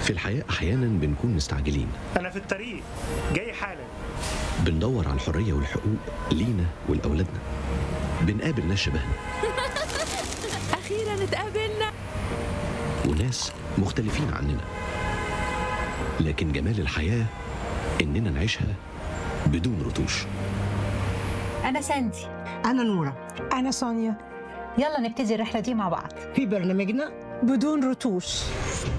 في الحياة أحيانا بنكون مستعجلين أنا في الطريق جاي حالا بندور على الحرية والحقوق لينا ولأولادنا بنقابل ناس شبهنا أخيرا اتقابلنا وناس مختلفين عننا لكن جمال الحياة إننا نعيشها بدون رتوش أنا ساندي أنا نورة أنا سونيا يلا نبتدي الرحلة دي مع بعض في برنامجنا بدون رتوش